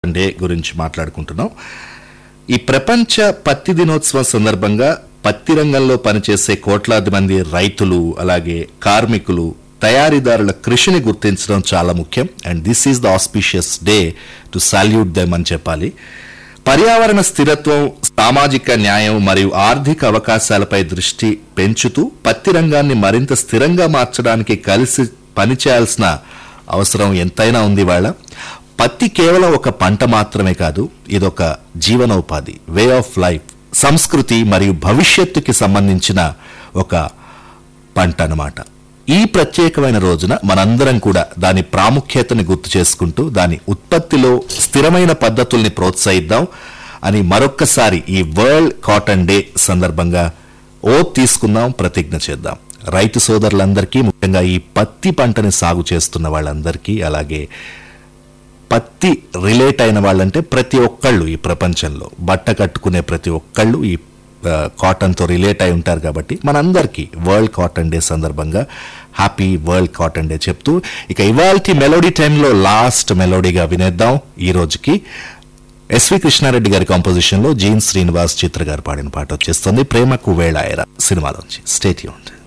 cotton day గురించి మాట్లాడుకుంటున్నాం ఈ ప్రపంచ పత్తి దినోత్సవం సందర్భంగా పత్తి రంగంలో పనిచేసే కోట్లాది మంది రైతులు అలాగే కార్మికులు తయారీదారుల కృషిని గుర్తించడం చాలా ముఖ్యం and this is the auspicious day to salute them అని చెప్పాలి పర్యావరణ స్థిరత్వం సామాజిక న్యాయం మరియు ఆర్థిక అవకాశాలపై దృష్టి పెంచుతూ పత్తి రంగాన్ని మరింత స్థిరంగా మార్చడానికి కలిసి పనిచేయాల్సిన అవసరం ఎంతైనా ఉంది వాళ్ళ పత్తి కేవలం ఒక పంట మాత్రమే కాదు ఇదొక జీవనోపాధి వే ఆఫ్ లైఫ్ సంస్కృతి మరియు భవిష్యత్తుకి సంబంధించిన ఒక పంట అన్నమాట ఈ ప్రత్యేకమైన రోజున మనందరం కూడా దాని ప్రాముఖ్యతని గుర్తు చేసుకుంటూ దాని ఉత్పత్తిలో స్థిరమైన పద్ధతుల్ని ప్రోత్సహిద్దాం అని మరొక్కసారి ఈ వరల్డ్ కాటన్ డే సందర్భంగా ఓ తీసుకుందాం ప్రతిజ్ఞ చేద్దాం రైతు సోదరులందరికీ ముఖ్యంగా ఈ పత్తి పంటని సాగు చేస్తున్న వాళ్ళందరికీ అలాగే పత్తి రిలేట్ అయిన వాళ్ళంటే ప్రతి ఒక్కళ్ళు ఈ ప్రపంచంలో బట్ట కట్టుకునే ప్రతి ఒక్కళ్ళు ఈ ఆ, కాటన్తో రిలేట్ అయి ఉంటారు కాబట్టి మనందరికీ వరల్డ్ కాటన్ డే సందర్భంగా హ్యాపీ వరల్డ్ కాటన్ డే చెప్తూ ఇక ఇవాల్టి మెలోడీ టైంలో లాస్ట్ మెలోడీగా వినేద్దాం ఈ రోజుకి ఎస్వి కృష్ణారెడ్డి గారి కాంపోజిషన్ లో జీన్ శ్రీనివాస్ చిత్ర గారు పాడిన పాట వచ్చేస్తుంది ప్రేమకు వేళాయరా సినిమాలోంచి స్టేట్ యూన్